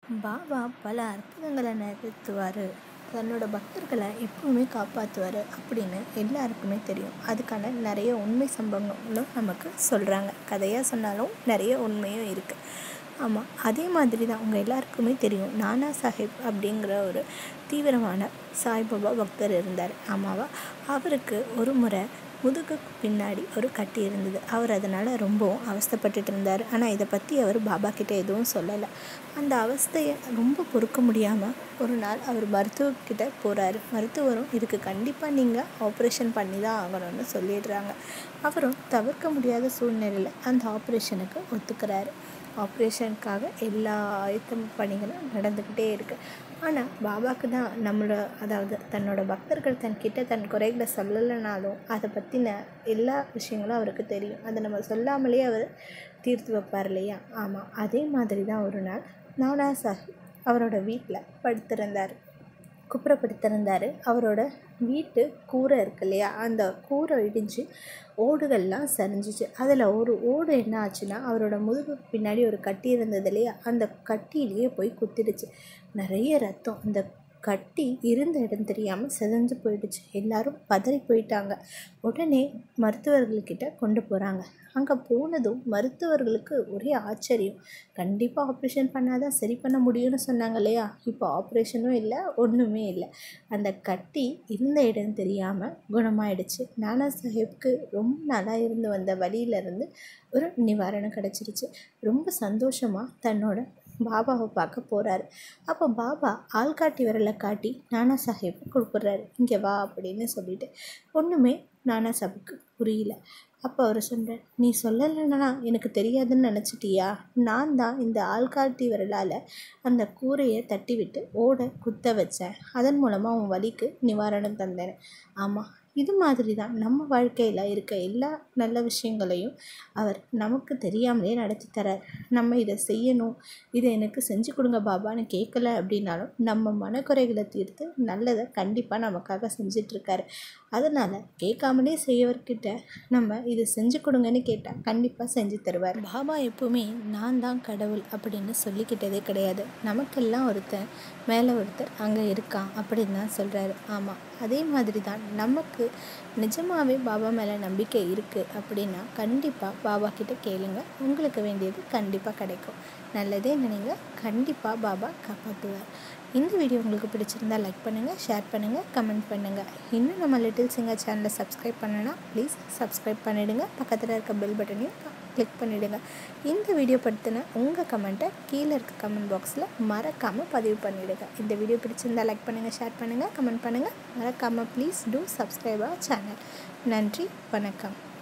பாபா பல அற்புதங்களை நிகழ்த்துவார் தன்னோட பக்தர்களை எப்பவுமே காப்பாற்றுவார் அப்படின்னு எல்லாருக்குமே தெரியும் அதுக்கான நிறைய உண்மை சம்பவங்களும் நமக்கு சொல்கிறாங்க கதையாக சொன்னாலும் நிறைய உண்மையும் இருக்குது ஆமாம் அதே மாதிரி தான் உங்கள் எல்லாருக்குமே தெரியும் நானா சாஹிப் அப்படிங்கிற ஒரு தீவிரமான சாய்பாபா பக்தர் இருந்தார் ஆமாவா அவருக்கு ஒரு முறை முதுகுக்கு பின்னாடி ஒரு கட்டி இருந்தது அவர் அதனால் ரொம்பவும் அவஸ்தைப்பட்டுட்டு இருந்தார் ஆனால் இதை பற்றி அவர் பாபா கிட்ட எதுவும் சொல்லலை அந்த அவஸ்தையை ரொம்ப பொறுக்க முடியாமல் ஒரு நாள் அவர் மருத்துவர்கிட்ட போகிறாரு மருத்துவரும் இதுக்கு கண்டிப்பாக நீங்கள் ஆப்ரேஷன் பண்ணி தான் ஆகணும்னு சொல்லிடுறாங்க அவரும் தவிர்க்க முடியாத சூழ்நிலையில் அந்த ஆப்ரேஷனுக்கு ஒத்துக்கிறாரு ஆப்ரேஷனுக்காக எல்லா ஆயத்த பணிகளும் நடந்துக்கிட்டே இருக்குது ஆனால் பாபாவுக்கு தான் நம்மளோட அதாவது தன்னோட பக்தர்கள் தன்கிட்ட தன் குறைகளை சொல்லலைனாலும் அதை பற்றின எல்லா விஷயங்களும் அவருக்கு தெரியும் அதை நம்ம சொல்லாமலே அவர் தீர்த்து வைப்பார் இல்லையா ஆமாம் அதே மாதிரி தான் ஒரு நாள் நானா சாஹிப் அவரோட வீட்டில் படுத்திருந்தார் குப்புறப்படுத்திருந்தார் அவரோட வீட்டு கூரை இருக்கு இல்லையா அந்த கூரை இடிஞ்சு ஓடுகள்லாம் சரிஞ்சிச்சு அதில் ஒரு ஓடு என்ன ஆச்சுன்னா அவரோட முதுகுக்கு பின்னாடி ஒரு கட்டி இருந்தது இல்லையா அந்த கட்டியிலேயே போய் குத்திடுச்சு நிறைய ரத்தம் அந்த கட்டி இருந்த இடம் தெரியாமல் செதஞ்சு போயிடுச்சு எல்லாரும் பதறி போயிட்டாங்க உடனே மருத்துவர்கள்கிட்ட கொண்டு போகிறாங்க அங்கே போனதும் மருத்துவர்களுக்கு ஒரே ஆச்சரியம் கண்டிப்பாக ஆப்ரேஷன் பண்ணாதான் சரி பண்ண முடியும்னு சொன்னாங்க இல்லையா இப்போ ஆப்ரேஷனும் இல்லை ஒன்றுமே இல்லை அந்த கட்டி இருந்த இடம் தெரியாமல் குணமாயிடுச்சு நானா சாஹிப்க்கு ரொம்ப நாளாக இருந்து வந்த வழியிலேருந்து ஒரு நிவாரணம் கிடச்சிருச்சு ரொம்ப சந்தோஷமாக தன்னோட பாபாவை பார்க்க போகிறாரு அப்போ பாபா ஆள்காட்டி விரலை காட்டி நானா சாஹிப் கொடுக்குறாரு இங்கே வா அப்படின்னு சொல்லிட்டு ஒன்றுமே நானா சாஹிப்க்கு புரியல அப்போ அவர் சொல்கிறார் நீ சொல்லலைன்னா எனக்கு தெரியாதுன்னு நினச்சிட்டியா நான் தான் இந்த ஆள்காட்டி விரலால் அந்த கூரையை தட்டி விட்டு ஓட குத்த வச்சேன் அதன் மூலமாக உன் வலிக்கு நிவாரணம் தந்தேன் ஆமாம் இது மாதிரி தான் நம்ம வாழ்க்கையில் இருக்க எல்லா நல்ல விஷயங்களையும் அவர் நமக்கு தெரியாமலே நடத்தி தரார் நம்ம இதை செய்யணும் இதை எனக்கு செஞ்சு கொடுங்க பாபான்னு கேட்கல அப்படின்னாலும் நம்ம மனக்குறைகளை தீர்த்து நல்லதை கண்டிப்பாக நமக்காக செஞ்சிட்ருக்காரு அதனால் கேட்காமலே செய்யவர்கிட்ட நம்ம இது செஞ்சு கொடுங்கன்னு கேட்டால் கண்டிப்பாக செஞ்சு தருவார் பாபா எப்பவுமே நான் தான் கடவுள் அப்படின்னு சொல்லிக்கிட்டதே கிடையாது நமக்கெல்லாம் ஒருத்தன் மேலே ஒருத்தர் அங்கே இருக்கான் அப்படின்னு தான் சொல்கிறாரு ஆமாம் அதே மாதிரி தான் நமக்கு நிஜமாகவே பாபா மேலே நம்பிக்கை இருக்குது அப்படின்னா கண்டிப்பாக பாபா கிட்ட கேளுங்க உங்களுக்கு வேண்டியது கண்டிப்பாக கிடைக்கும் நல்லதே நினைங்க கண்டிப்பாக பாபா காப்பாற்றுவார் இந்த வீடியோ உங்களுக்கு பிடிச்சிருந்தா லைக் பண்ணுங்கள் ஷேர் பண்ணுங்கள் கமெண்ட் பண்ணுங்கள் இன்னும் நம்ம லிட்டில் சிங்கர் சேனலை சப்ஸ்கிரைப் பண்ணனா ப்ளீஸ் சப்ஸ்கிரைப் பண்ணிவிடுங்க பக்கத்தில் இருக்க பெல் பட்டனையும் கிளிக் பண்ணிவிடுங்க இந்த வீடியோ பற்றின உங்கள் கமெண்ட்டை கீழே இருக்க கமெண்ட் பாக்ஸில் மறக்காமல் பதிவு பண்ணிவிடுங்க இந்த வீடியோ பிடிச்சிருந்தா லைக் பண்ணுங்கள் ஷேர் பண்ணுங்கள் கமெண்ட் பண்ணுங்கள் மறக்காமல் please do subscribe our channel நன்றி வணக்கம்